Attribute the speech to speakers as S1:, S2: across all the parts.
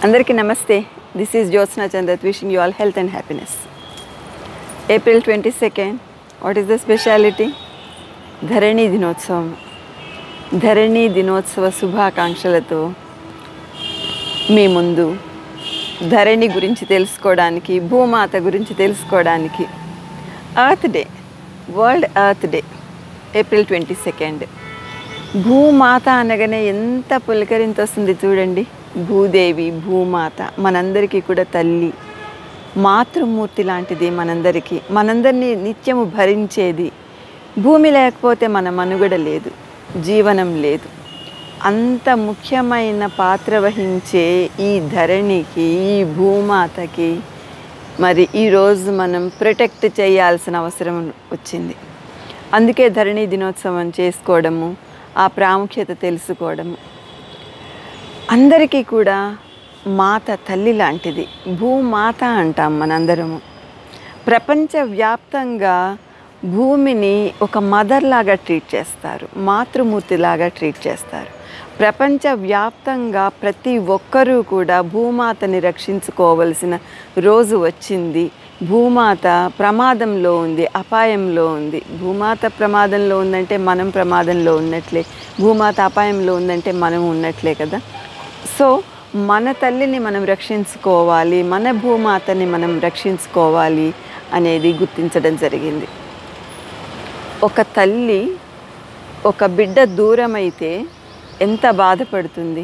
S1: అందరికీ నమస్తే this is Jyotsna Chandat wishing you all health and happiness April twenty second what is the speciality ధరణి దినోత్సవం ధరణి దినోత్సవ శుభాకాంక్షలతో మీ ముందు ధరణి గురించి తెలుసుకోవడానికి భూమాత గురించి తెలుసుకోవడానికి earth day world earth day April twenty second భూమాత అనగానే ఎంత పులకరింత వస్తుంది చూడండి భూదేవి భూమాత మనందరికీ కూడా తల్లి మాతృమూర్తి లాంటిది మనందరికీ మనందరినీ నిత్యము భరించేది భూమి లేకపోతే మన మనుగడ లేదు జీవనం లేదు అంత ముఖ్యమైన పాత్ర వహించే ఈ ధరణికి ఈ భూమాతకి మరి ఈరోజు మనం ప్రొటెక్ట్ చేయాల్సిన అవసరం వచ్చింది అందుకే ధరణి దినోత్సవం చేసుకోవడము ఆ ప్రాముఖ్యత తెలుసుకోవడము అందరికీ కూడా మాత తల్లి లాంటిది భూమాత అంటాం మనందరము ప్రపంచవ్యాప్తంగా భూమిని ఒక మదర్ లాగా ట్రీట్ చేస్తారు మాతృమూర్తి లాగా ట్రీట్ చేస్తారు ప్రపంచవ్యాప్తంగా ప్రతి ఒక్కరూ కూడా భూమాతని రక్షించుకోవలసిన రోజు వచ్చింది భూమాత ప్రమాదంలో ఉంది అపాయంలో ఉంది భూమాత ప్రమాదంలో ఉందంటే మనం ప్రమాదంలో ఉన్నట్లే భూమాత అపాయంలో ఉందంటే మనం ఉన్నట్లే కదా సో మన తల్లిని మనం రక్షించుకోవాలి మన భూమాతని మనం రక్షించుకోవాలి అనేది గుర్తించడం జరిగింది ఒక తల్లి ఒక బిడ్డ దూరం అయితే ఎంత బాధపడుతుంది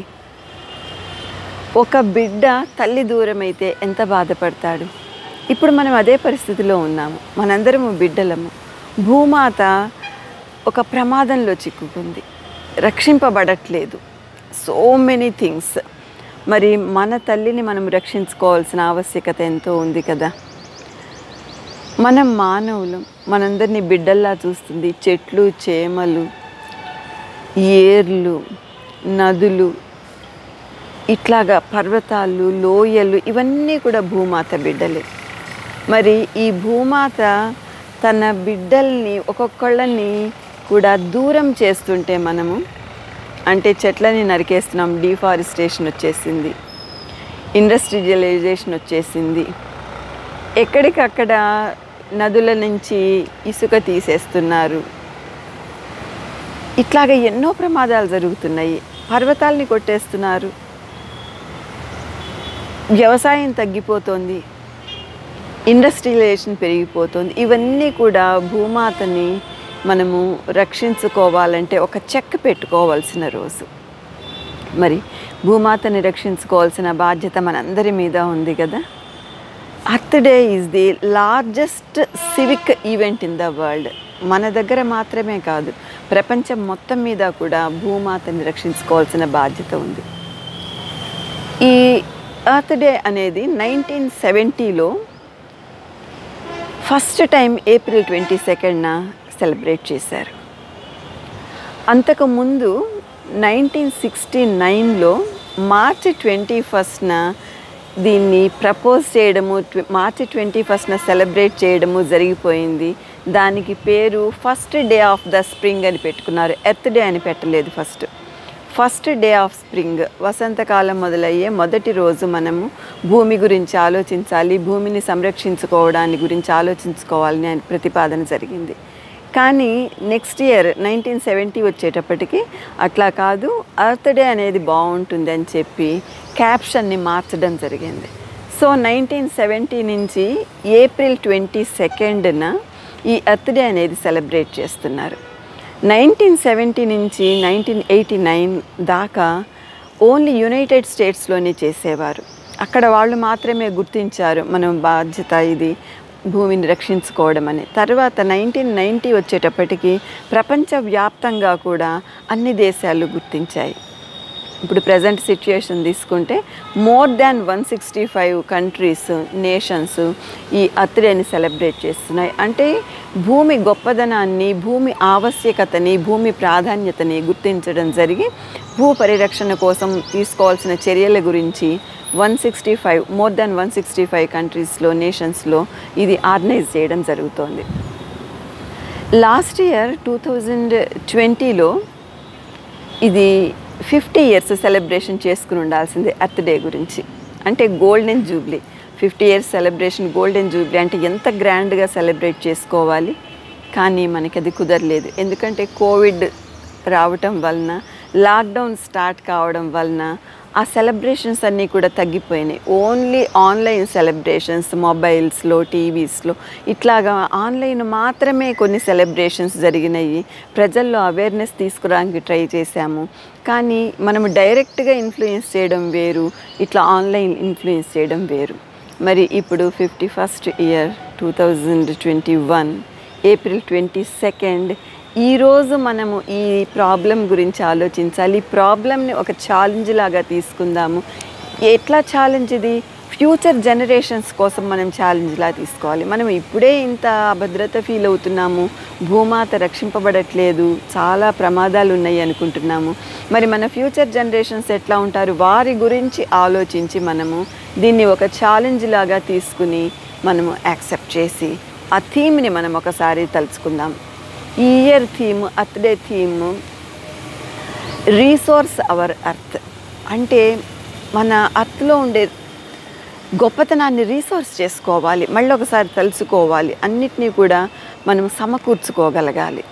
S1: ఒక బిడ్డ తల్లి దూరం అయితే ఎంత బాధపడతాడు ఇప్పుడు మనం అదే పరిస్థితిలో ఉన్నాము మనందరము బిడ్డలము భూమాత ఒక ప్రమాదంలో చిక్కుకుంది రక్షింపబడట్లేదు సో మెనీ థింగ్స్ మరి మన తల్లిని మనం రక్షించుకోవాల్సిన ఆవశ్యకత ఎంతో ఉంది కదా మనం మానవులు మనందరినీ బిడ్డల్లా చూస్తుంది చెట్లు చేమలు ఏర్లు నదులు ఇట్లాగా పర్వతాలు లోయలు ఇవన్నీ కూడా భూమాత బిడ్డలే మరి ఈ భూమాత తన బిడ్డల్ని ఒక్కొక్కళ్ళని కూడా దూరం చేస్తుంటే మనము అంటే చెట్లని నరికేస్తున్నాం డీఫారెస్టేషన్ వచ్చేసింది ఇండస్ట్రియలైజేషన్ వచ్చేసింది ఎక్కడికక్కడ నదుల నుంచి ఇసుక తీసేస్తున్నారు ఇట్లాగ ఎన్నో ప్రమాదాలు జరుగుతున్నాయి పర్వతాల్ని కొట్టేస్తున్నారు వ్యవసాయం తగ్గిపోతుంది ఇండస్ట్రియలైజేషన్ పెరిగిపోతుంది ఇవన్నీ కూడా భూమాతని మనము రక్షించుకోవాలంటే ఒక చెక్ పెట్టుకోవాల్సిన రోజు మరి భూమాతని రక్షించుకోవాల్సిన బాధ్యత మనందరి మీద ఉంది కదా earth day is the largest civic event in the world మన దగ్గర మాత్రమే కాదు ప్రపంచం మొత్తం మీద కూడా భూమాతని రక్షించుకోవాల్సిన బాధ్యత ఉంది ఈ ఎర్త్ డే అనేది నైన్టీన్ సెవెంటీలో ఫస్ట్ టైం ఏప్రిల్ ట్వంటీ సెకండ్న సెలబ్రేట్ చేశారు అంతకుముందు నైన్టీన్ సిక్స్టీ నైన్లో మార్చి ట్వంటీ ఫస్ట్న దీన్ని ప్రపోజ్ చేయడము ట్వ- మార్చి ట్వంటీ ఫస్ట్న సెలబ్రేట్ చేయడము జరిగిపోయింది దానికి పేరు first day of the spring అని పెట్టుకున్నారు ఎర్త్ డే అని పెట్టలేదు first first day of spring వసంతకాలం మొదలయ్యే మొదటి రోజు మనము భూమి గురించి ఆలోచించాలి భూమిని సంరక్షించుకోవడాన్ని గురించి ఆలోచించుకోవాలని ఆయన ప్రతిపాదన జరిగింది కానీ నెక్స్ట్ ఇయర్ నైన్టీన్ సెవెంటీ వచ్చేటప్పటికి అట్లా కాదు అర్త్ డే అనేది బాగుంటుంది అని చెప్పి క్యాప్షన్ని మార్చడం జరిగింది సో నైన్టీన్ సెవెంటీ నుంచి ఏప్రిల్ ట్వంటీ సెకండ్న ఈ ఎర్త్ డే అనేది సెలబ్రేట్ చేస్తున్నారు నైన్టీన్ సెవెంటీ నుంచి నైన్టీన్ ఎయిటీ నైన్ దాకా ఓన్లీ యునైటెడ్ స్టేట్స్లోనే చేసేవారు అక్కడ వాళ్ళు మాత్రమే గుర్తించారు మనం బాధ్యత ఇది భూమిని రక్షించుకోవడం అని తర్వాత నైన్టీన్ నైంటీ వచ్చేటప్పటికి ప్రపంచవ్యాప్తంగా కూడా అన్ని దేశాలు గుర్తించాయి ఇప్పుడు ప్రజెంట్ సిచ్యుయేషన్ తీసుకుంటే more than one sixty five countries nations ఈ అత్రేని సెలబ్రేట్ చేస్తున్నాయి అంటే భూమి గొప్పదనాన్ని భూమి ఆవశ్యకతని భూమి ప్రాధాన్యతని గుర్తించడం జరిగి భూ పరిరక్షణ కోసం తీసుకోవాల్సిన చర్యల గురించి one sixty five more than one sixty five కంట్రీస్లో నేషన్స్లో ఇది ఆర్గనైజ్ చేయడం జరుగుతోంది లాస్ట్ ఇయర్ టూ థౌజండ్ ట్వంటీలో ఇది ఫిఫ్టీ ఇయర్స్ సెలబ్రేషన్ చేసుకుని ఉండాల్సింది ఎర్త్ డే గురించి అంటే golden jubilee fifty years celebration golden jubilee అంటే ఎంత గ్రాండ్గా సెలబ్రేట్ చేసుకోవాలి కానీ మనకి అది కుదరలేదు ఎందుకంటే కోవిడ్ రావటం వలన లాక్డౌన్ స్టార్ట్ కావడం వలన ఆ సెలబ్రేషన్స్ అన్నీ కూడా తగ్గిపోయినాయి ఓన్లీ ఆన్లైన్ సెలబ్రేషన్స్ మొబైల్స్లో టీవీస్లో ఇట్లాగా ఆన్లైన్ మాత్రమే కొన్ని సెలబ్రేషన్స్ జరిగినాయి ప్రజల్లో అవేర్నెస్ తీసుకురావడానికి ట్రై చేశాము కానీ మనము డైరెక్ట్గా ఇన్ఫ్లుయెన్స్ చేయడం వేరు ఇట్లా ఆన్లైన్ ఇన్ఫ్లుయెన్స్ చేయడం వేరు మరి ఇప్పుడు fifty first year two thousand twenty one April twenty second ఈరోజు మనము ఈ ప్రాబ్లం గురించి ఆలోచించాలి ఈ ప్రాబ్లమ్ని ఒక ఛాలెంజ్ లాగా తీసుకుందాము ఎట్లా ఛాలెంజ్ ఇది ఫ్యూచర్ జనరేషన్స్ కోసం మనం ఛాలెంజ్లా తీసుకోవాలి మనం ఇప్పుడే ఇంత అభద్రత ఫీల్ అవుతున్నాము భూమాత రక్షింపబడట్లేదు చాలా ప్రమాదాలు ఉన్నాయి అనుకుంటున్నాము మరి మన ఫ్యూచర్ జనరేషన్స్ ఎట్లా ఉంటారు వారి గురించి ఆలోచించి మనము దీన్ని ఒక ఛాలెంజ్ లాగా తీసుకుని మనము యాక్సెప్ట్ చేసి ఆ థీమ్ని మనం ఒకసారి తలుచుకుందాం ఈ year theme earth day theme resource our earth అంటే మన అర్త్లో ఉండే గొప్పతనాన్ని రీసోర్స్ చేసుకోవాలి మళ్ళీ ఒకసారి తలుచుకోవాలి అన్నిటినీ కూడా మనం సమకూర్చుకోగలగాలి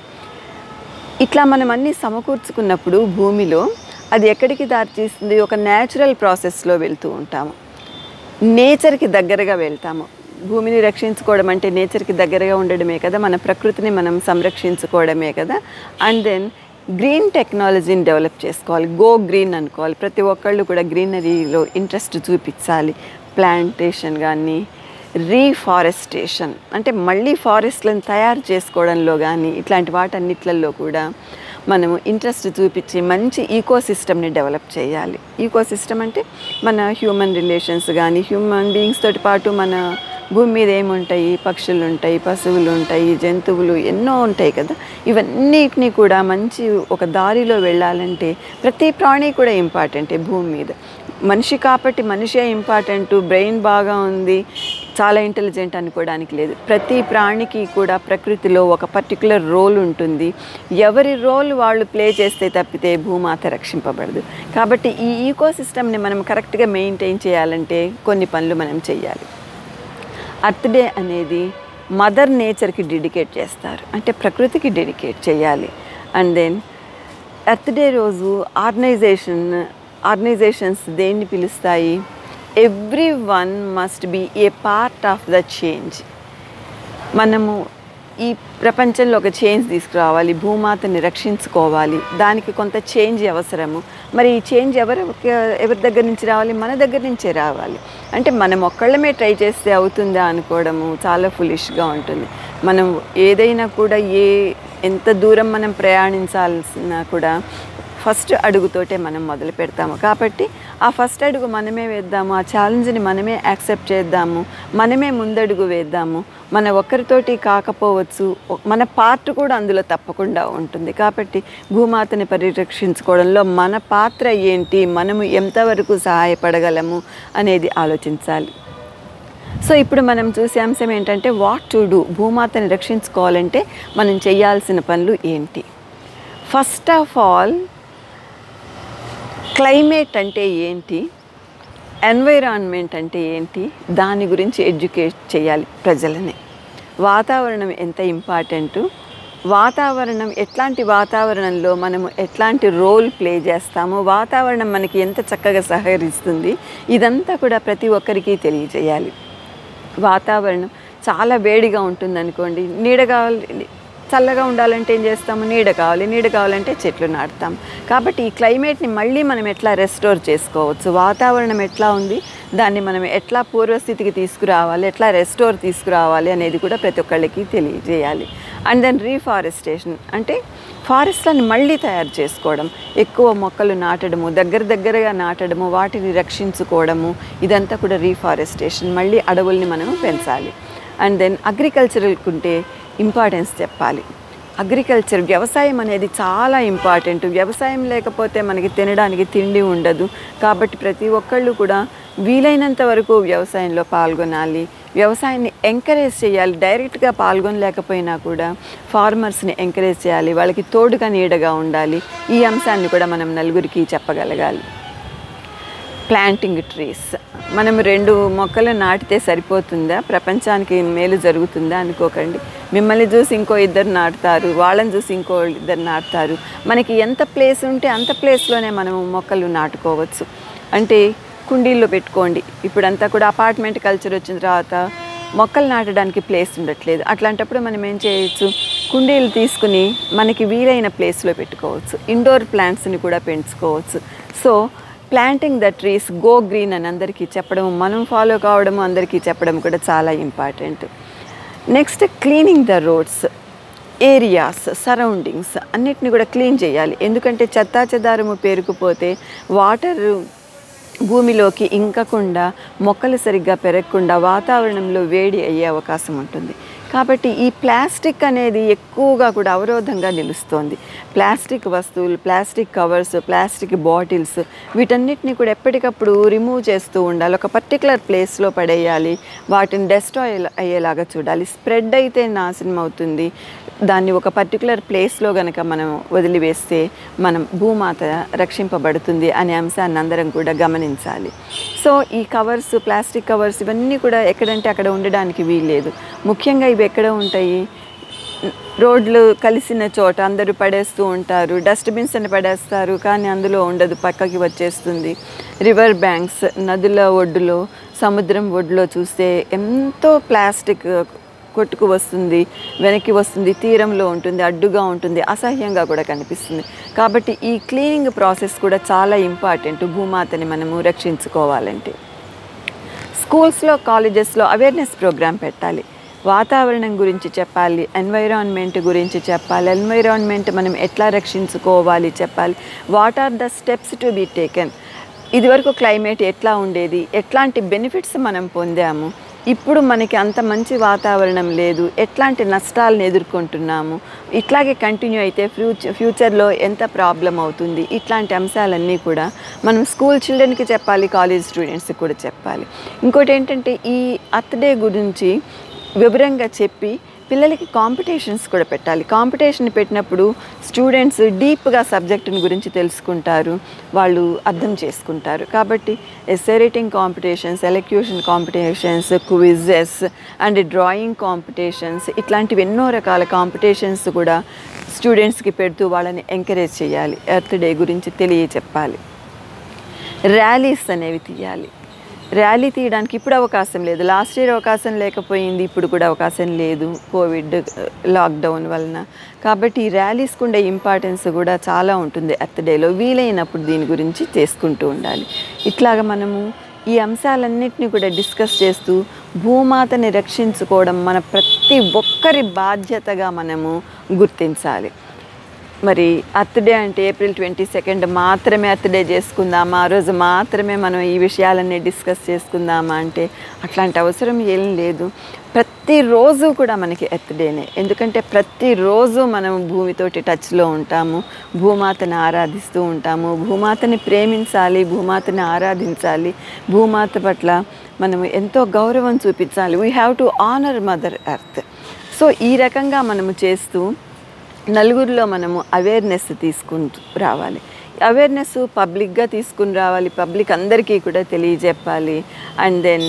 S1: ఇట్లా మనం అన్నీ సమకూర్చుకున్నప్పుడు భూమిలో అది ఎక్కడికి దారితీస్తుంది ఒక న్యాచురల్ ప్రాసెస్లో వెళ్తూ ఉంటాము నేచర్కి దగ్గరగా వెళ్తాము భూమిని రక్షించుకోవడం అంటే నేచర్కి దగ్గరగా ఉండడమే కదా మన ప్రకృతిని మనం సంరక్షించుకోవడమే కదా అండ్ దెన్ గ్రీన్ టెక్నాలజీని డెవలప్ చేసుకోవాలి గో గ్రీన్ అనుకోవాలి ప్రతి ఒక్కళ్ళు కూడా గ్రీనరీలో ఇంట్రెస్ట్ చూపించాలి ప్లాంటేషన్ కానీ రీఫారెస్టేషన్ అంటే మళ్ళీ ఫారెస్ట్లను తయారు చేసుకోవడంలో కానీ ఇట్లాంటి వాటన్నిట్లలో కూడా మనము ఇంట్రెస్ట్ చూపించి మంచి ఈకో సిస్టమ్ని డెవలప్ చేయాలి ఈకో సిస్టమ్ అంటే మన హ్యూమన్ రిలేషన్స్ కానీ హ్యూమన్ బీయింగ్స్ తోటి పాటు మన భూమి మీద ఏముంటాయి పక్షులు ఉంటాయి పశువులు ఉంటాయి జంతువులు ఎన్నో ఉంటాయి కదా ఇవన్నిటినీ కూడా మంచి ఒక దారిలో వెళ్ళాలంటే ప్రతి ప్రాణి కూడా ఇంపార్టెంటే భూమి మీద మనిషి కాబట్టి మనిషే ఇంపార్టెంట్ బ్రెయిన్ బాగా ఉంది చాలా ఇంటెలిజెంట్ అనుకోవడానికి లేదు ప్రతి ప్రాణికి కూడా ప్రకృతిలో ఒక పర్టికులర్ రోల్ ఉంటుంది ఎవరి రోల్ వాళ్ళు ప్లే చేస్తే తప్పితే భూమాత రక్షింపబడదు కాబట్టి ఈ ఈకో సిస్టమ్ని మనం కరెక్ట్గా మెయింటైన్ చేయాలంటే కొన్ని పనులు మనం చేయాలి అర్త్ డే అనేది మదర్ నేచర్కి డెడికేట్ చేస్తారు అంటే ప్రకృతికి డెడికేట్ చేయాలి అండ్ దెన్ ఎర్త్ డే రోజు ఆర్గనైజేషన్ ఆర్గనైజేషన్స్ దేన్ని పిలుస్తాయి everyone must be a part of the change మనము ఈ ప్రపంచంలో ఒక చేంజ్ తీసుకురావాలి భూమాతని రక్షించుకోవాలి దానికి కొంత చేంజ్ అవసరము మరి ఈ చేంజ్ ఎవరు ఎవరి దగ్గర నుంచి రావాలి మన దగ్గర నుంచే రావాలి అంటే మనం ఒక్కళ్ళమే ట్రై చేస్తే అవుతుందా అనుకోవడము చాలా ఫులిష్గా ఉంటుంది మనం ఏదైనా కూడా ఏ ఎంత దూరం మనం ప్రయాణించాల్సిన కూడా ఫస్ట్ అడుగుతోటే మనం మొదలు పెడతాము కాబట్టి ఆ ఫస్ట్ అడుగు మనమే వేద్దాము ఆ ఛాలెంజ్ని మనమే యాక్సెప్ట్ చేద్దాము మనమే ముందడుగు వేద్దాము మన ఒక్కరితోటి కాకపోవచ్చు మన పార్ట్ కూడా అందులో తప్పకుండా ఉంటుంది కాబట్టి భూమాతని పరిరక్షించుకోవడంలో మన పాత్ర ఏంటి మనము ఎంతవరకు సహాయపడగలము అనేది ఆలోచించాలి సో ఇప్పుడు మనం చూసే అంశం ఏంటంటే వాట్ టు డూ భూమాతని రక్షించుకోవాలంటే మనం చేయాల్సిన పనులు ఏంటి ఫస్ట్ ఆఫ్ ఆల్ క్లైమేట్ అంటే ఏంటి ఎన్వైరాన్మెంట్ అంటే ఏంటి దాని గురించి ఎడ్యుకేట్ చేయాలి ప్రజలని వాతావరణం ఎంత ఇంపార్టెంటు వాతావరణం ఎట్లాంటి వాతావరణంలో మనము ఎట్లాంటి రోల్ ప్లే చేస్తామో వాతావరణం మనకి ఎంత చక్కగా సహకరిస్తుంది ఇదంతా కూడా ప్రతి ఒక్కరికి తెలియజేయాలి వాతావరణం చాలా వేడిగా ఉంటుంది అనుకోండి నీడ కావాలి చల్లగా ఉండాలంటే ఏం చేస్తాము నీడ కావాలి నీడ కావాలంటే చెట్లు నాటుతాం కాబట్టి ఈ క్లైమేట్ని మళ్ళీ మనం ఎట్లా రెస్టోర్ చేసుకోవచ్చు వాతావరణం ఎట్లా ఉంది దాన్ని మనం ఎట్లా పూర్వస్థితికి తీసుకురావాలి ఎట్లా రెస్టోర్ తీసుకురావాలి అనేది కూడా ప్రతి ఒక్కళ్ళకి తెలియజేయాలి అండ్ దెన్ రీఫారెస్టేషన్ అంటే ఫారెస్ట్లను మళ్ళీ తయారు చేసుకోవడం ఎక్కువ మొక్కలు నాటడము దగ్గర దగ్గరగా నాటడము వాటిని రక్షించుకోవడము ఇదంతా కూడా రీఫారెస్టేషన్ మళ్ళీ అడవుల్ని మనం పెంచాలి అండ్ దెన్ అగ్రికల్చరల్కి ఉంటే ఇంపార్టెన్స్ చెప్పాలి అగ్రికల్చర్ వ్యవసాయం అనేది చాలా ఇంపార్టెంట్ వ్యవసాయం లేకపోతే మనకి తినడానికి తిండి ఉండదు కాబట్టి ప్రతి ఒక్కళ్ళు కూడా వీలైనంత వరకు వ్యవసాయంలో పాల్గొనాలి వ్యవసాయాన్ని ఎంకరేజ్ చేయాలి డైరెక్ట్గా పాల్గొనలేకపోయినా కూడా ఫార్మర్స్ని ఎంకరేజ్ చేయాలి వాళ్ళకి తోడుగా నీడగా ఉండాలి ఈ అంశాన్ని కూడా మనం నలుగురికి చెప్పగలగాలి ప్లాంటింగ్ ట్రీస్ మనం రెండు మొక్కలు నాటితే సరిపోతుందా ప్రపంచానికి మేలు జరుగుతుందా అనుకోకండి మిమ్మల్ని చూసి ఇంకో ఇద్దరు నాటుతారు వాళ్ళని చూసి ఇంకో ఇద్దరు నాటుతారు మనకి ఎంత ప్లేస్ ఉంటే అంత ప్లేస్లోనే మనం మొక్కలు నాటుకోవచ్చు అంటే కుండీల్లో పెట్టుకోండి ఇప్పుడంతా కూడా అపార్ట్మెంట్ కల్చర్ వచ్చిన తర్వాత మొక్కలు నాటడానికి ప్లేస్ ఉండట్లేదు అట్లాంటప్పుడు మనం ఏం చేయొచ్చు కుండీలు తీసుకుని మనకి వీలైన ప్లేస్లో పెట్టుకోవచ్చు ఇండోర్ ప్లాంట్స్ని కూడా పెంచుకోవచ్చు so planting the trees go green అని అందరికీ చెప్పడం మనం ఫాలో కావడం అందరికీ చెప్పడం కూడా చాలా important next cleaning the roads areas surroundings అన్నిటిని కూడా క్లీన్ చేయాలి ఎందుకంటే చెత్తా చెదారము పేరుకుపోతే వాటర్ భూమిలోకి ఇంకకుండా మొక్కలు సరిగ్గా పెరగకుండా వాతావరణంలో వేడి అయ్యే అవకాశం ఉంటుంది కాబట్టి ఈ ప్లాస్టిక్ అనేది ఎక్కువగా కూడా అవరోధంగా నిలుస్తోంది ప్లాస్టిక్ వస్తువులు ప్లాస్టిక్ కవర్స్ ప్లాస్టిక్ బాటిల్స్ వీటన్నిటిని కూడా ఎప్పటికప్పుడు రిమూవ్ చేస్తూ ఉండాలి ఒక పర్టికులర్ ప్లేస్లో పడేయాలి వాటిని డెస్ట్రాయ్ అయ్యేలాగా చూడాలి స్ప్రెడ్ అయితే నాశనం అవుతుంది దాన్ని ఒక పర్టికులర్ ప్లేస్లో కనుక మనం వదిలివేస్తే మనం భూమాత రక్షింపబడుతుంది అనే అంశాన్ని అందరం కూడా గమనించాలి సో ఈ కవర్స్ ప్లాస్టిక్ కవర్స్ ఇవన్నీ కూడా ఎక్కడంటే అక్కడ ఉండడానికి వీల్లేదు ముఖ్యంగా ఇవి ఎక్కడ ఉంటాయి రోడ్లు కలిసిన చోట అందరూ పడేస్తూ ఉంటారు డస్ట్బిన్స్ అని పడేస్తారు కానీ అందులో ఉండదు పక్కకి వచ్చేస్తుంది రివర్ బ్యాంక్స్ నదుల ఒడ్డులో సముద్రం ఒడ్డులో చూస్తే ఎంతో ప్లాస్టిక్ కొట్టుకు వస్తుంది వెనక్కి వస్తుంది తీరంలో ఉంటుంది అడ్డుగా ఉంటుంది అసహ్యంగా కూడా కనిపిస్తుంది కాబట్టి ఈ క్లీనింగ్ ప్రాసెస్ కూడా చాలా ఇంపార్టెంట్ భూమాతని మనము రక్షించుకోవాలంటే స్కూల్స్లో కాలేజెస్లో అవేర్నెస్ ప్రోగ్రామ్ పెట్టాలి వాతావరణం గురించి చెప్పాలి ఎన్వైరాన్మెంట్ గురించి చెప్పాలి ఎన్వైరాన్మెంట్ మనం ఎట్లా రక్షించుకోవాలి చెప్పాలి what are the steps to be taken ఇదివరకు క్లైమేట్ ఎట్లా ఉండేది ఎట్లాంటి బెనిఫిట్స్ మనం పొందాము ఇప్పుడు మనకి అంత మంచి వాతావరణం లేదు ఎట్లాంటి నష్టాలను ఎదుర్కొంటున్నాము ఇట్లాగే కంటిన్యూ అయితే ఫ్యూచర్ ఫ్యూచర్లో ఎంత ప్రాబ్లం అవుతుంది ఇట్లాంటి అంశాలన్నీ కూడా మనం స్కూల్ చిల్డ్రన్కి చెప్పాలి కాలేజ్ స్టూడెంట్స్కి కూడా చెప్పాలి ఇంకోటి ఏంటంటే ఈ అర్త్ డే గురించి వివరంగా చెప్పి పిల్లలకి కాంపిటీషన్స్ కూడా పెట్టాలి కాంపిటీషన్ పెట్టినప్పుడు స్టూడెంట్స్ డీప్గా సబ్జెక్టుని గురించి తెలుసుకుంటారు వాళ్ళు అర్థం చేసుకుంటారు కాబట్టి essay writing competitions elocution competitions quizzes and drawing competitions ఇట్లాంటివి ఎన్నో రకాల కాంపిటీషన్స్ కూడా స్టూడెంట్స్కి పెడుతూ వాళ్ళని ఎంకరేజ్ చేయాలి ఎర్త్ డే గురించి తెలియచెప్పాలి ర్యాలీస్ అనేవి తీయాలి ర్యాలీ తీయడానికి ఇప్పుడు అవకాశం లేదు లాస్ట్ ఇయర్ అవకాశం లేకపోయింది ఇప్పుడు కూడా అవకాశం లేదు కోవిడ్ లాక్డౌన్ వలన కాబట్టి ఈ ర్యాలీస్కి ఉండే ఇంపార్టెన్స్ కూడా చాలా ఉంటుంది ఎర్త్ డేలో వీలైనప్పుడు దీని గురించి చేసుకుంటూ ఉండాలి ఇట్లాగా మనము ఈ అంశాలన్నింటినీ కూడా డిస్కస్ చేస్తూ భూమాతని రక్షించుకోవడం మన ప్రతి ఒక్కరి బాధ్యతగా మనము గుర్తించాలి మరి అర్త్ డే అంటే ఏప్రిల్ ట్వంటీ సెకండ్ మాత్రమే అర్త్ డే చేసుకుందామా ఆ రోజు మాత్రమే మనం ఈ విషయాలన్నీ డిస్కస్ చేసుకుందామా అంటే అట్లాంటి అవసరం ఏం లేదు ప్రతిరోజు కూడా మనకి ఎర్త్ డేనే ఎందుకంటే ప్రతిరోజు మనం భూమితోటి టచ్లో ఉంటాము భూమాతని ఆరాధిస్తూ ఉంటాము భూమాతని ప్రేమించాలి భూమాతని ఆరాధించాలి భూమాత పట్ల మనం ఎంతో గౌరవం చూపించాలి we have to honour mother earth so ఈ రకంగా మనము చేస్తూ నలుగురిలో మనము అవేర్నెస్ తీసుకుంటూ రావాలి అవేర్నెస్ పబ్లిక్గా తీసుకుని రావాలి పబ్లిక్ అందరికీ కూడా తెలియజెప్పాలి అండ్ దెన్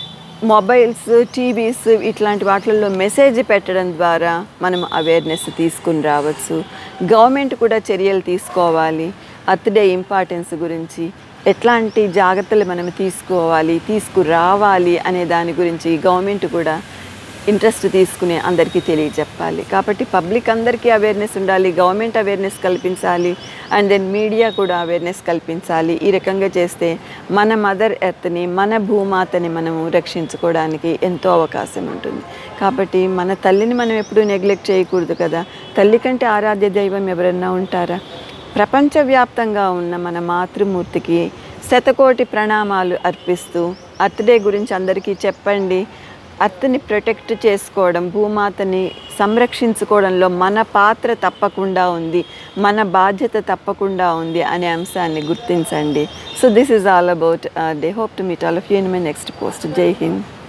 S1: మొబైల్స్ టీవీస్ ఇట్లాంటి వాటిల్లో మెసేజ్ పెట్టడం ద్వారా మనం అవేర్నెస్ తీసుకుని రావచ్చు గవర్నమెంట్ కూడా చర్యలు తీసుకోవాలి అర్త్ డే ఇంపార్టెన్స్ గురించి ఎట్లాంటి జాగ్రత్తలు మనం తీసుకోవాలి తీసుకురావాలి అనే దాని గురించి గవర్నమెంట్ కూడా ఇంట్రెస్ట్ తీసుకుని అందరికీ తెలియజెప్పాలి కాబట్టి పబ్లిక్ అందరికీ అవేర్నెస్ ఉండాలి గవర్నమెంట్ అవేర్నెస్ కల్పించాలి అండ్ దెన్ మీడియా కూడా అవేర్నెస్ కల్పించాలి ఈ రకంగా చేస్తే మన మదర్ ఎర్త్ని మన భూమాతని మనము రక్షించుకోవడానికి ఎంతో అవకాశం ఉంటుంది కాబట్టి మన తల్లిని మనం ఎప్పుడూ నెగ్లెక్ట్ చేయకూడదు కదా తల్లి కంటే ఆరాధ్య దైవం ఎవరన్నా ఉంటారా ప్రపంచవ్యాప్తంగా ఉన్న మన మాతృమూర్తికి శతకోటి ప్రణామాలు అర్పిస్తూ అర్త్ డే గురించి అందరికీ చెప్పండి అర్త్ని ప్రొటెక్ట్ చేసుకోవడం భూమాతని సంరక్షించుకోవడంలో మన పాత్ర తప్పకుండా ఉంది మన బాధ్యత తప్పకుండా ఉంది అనే అంశాన్ని గుర్తించండి so this is all about day hope to meet all of you in my next post జై హింద్